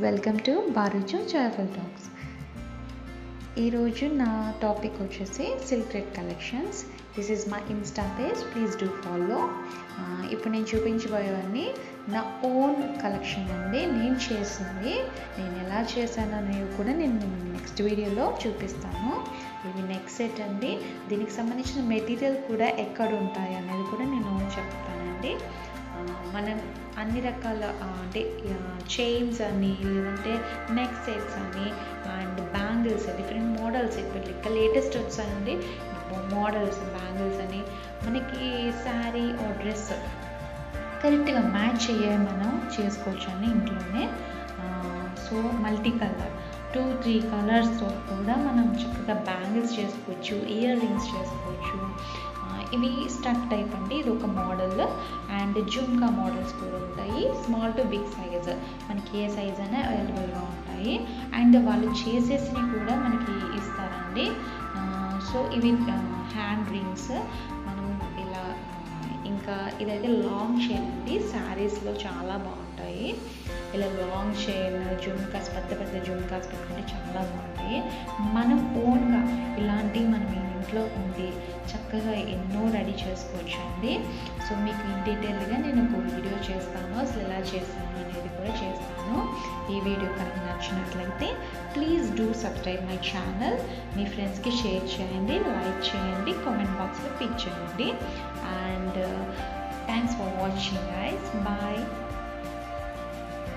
welcome to బారుచు joyful talks ఈరోజు నా టాపిక్ వచ్చేసి silk thread collections this is my insta page please do follow ఇప్పుడు నేను చూపించబోయేవన్నీ నా ఓన్ కలెక్షన్ అండి నేను చేసింది నేను ఎలా చేశాను అనేవి కూడా నేను నెక్స్ట్ వీడియోలో చూపిస్తాను ఇవి నెక్స్ట్ సెట్ అండి దీనికి సంబంధించిన మెటీరియల్ కూడా ఎక్కడ ఉంటాయి అనేది కూడా నేను చెప్తానండి ఆ, మనం అన్ని రకాల ఆ, అంటే చైన్స్ అని లేదంటే నెక్ సెట్స్ అని అండ్ బ్యాంగిల్స్ డిఫరెంట్ మోడల్స్ ఇప్పుడు ఇంకా లేటెస్ట్ వచ్చాయండి మోడల్స్ బ్యాంగిల్స్ అని మనకి శారీ ఆర్ డ్రెస్ కరెక్ట్గా మ్యాచ్ అయ్యే మనం చేసుకోవచ్చు అండి ఇంట్లోనే so multi colour two three కలర్స్తో కూడా మనం చక్కగా బ్యాంగిల్స్ చేసుకోవచ్చు ఇయర్ రింగ్స్ చేసుకోవచ్చు ఆ, ఇవి స్టక్ టైప్ అండి ఇది ఒక మోడల్ అండ్ జుమ్కా మోడల్స్ కూడా ఉంటాయి స్మాల్ టు బిగ్ సైజ్ మనకి ఏ సైజ్ అయినా అవైలబుల్గా ఉంటాయి అండ్ వాళ్ళు చేసేసినవి కూడా మనకి ఇస్తారండి సో ఇవి హ్యాండ్ రింగ్స్ మనం ఇలా ఆ, ఇంకా ఇదైతే లాంగ్ చైన్ అండి శారీస్లో చాలా బాగుంటాయి ఇలా లాంగ్ చైన్ జుమ్కాస్ పెద్ద పెద్ద జుమ్కాస్ పెట్టుకుంటే చాలా బాగుంటాయి మనం ఓన్గా ఇలాంటివి మనం ఈ ఇంట్లో ఉంది చక్కగా ఎన్నో రెడీ చేసుకోవచ్చు అండి సో మీకు ఇన్ డీటెయిల్గా నేను ఒక వీడియో చేస్తాను అసలు ఎలా చేస్తాను అనేది కూడా చేస్తాను ఈ వీడియో కనుక నచ్చినట్లయితే please do subscribe my channel మీ ఫ్రెండ్స్కి షేర్ చేయండి లైక్ చేయండి కామెంట్ బాక్స్లో పిక్ చేయండి and thanks for watching guys bye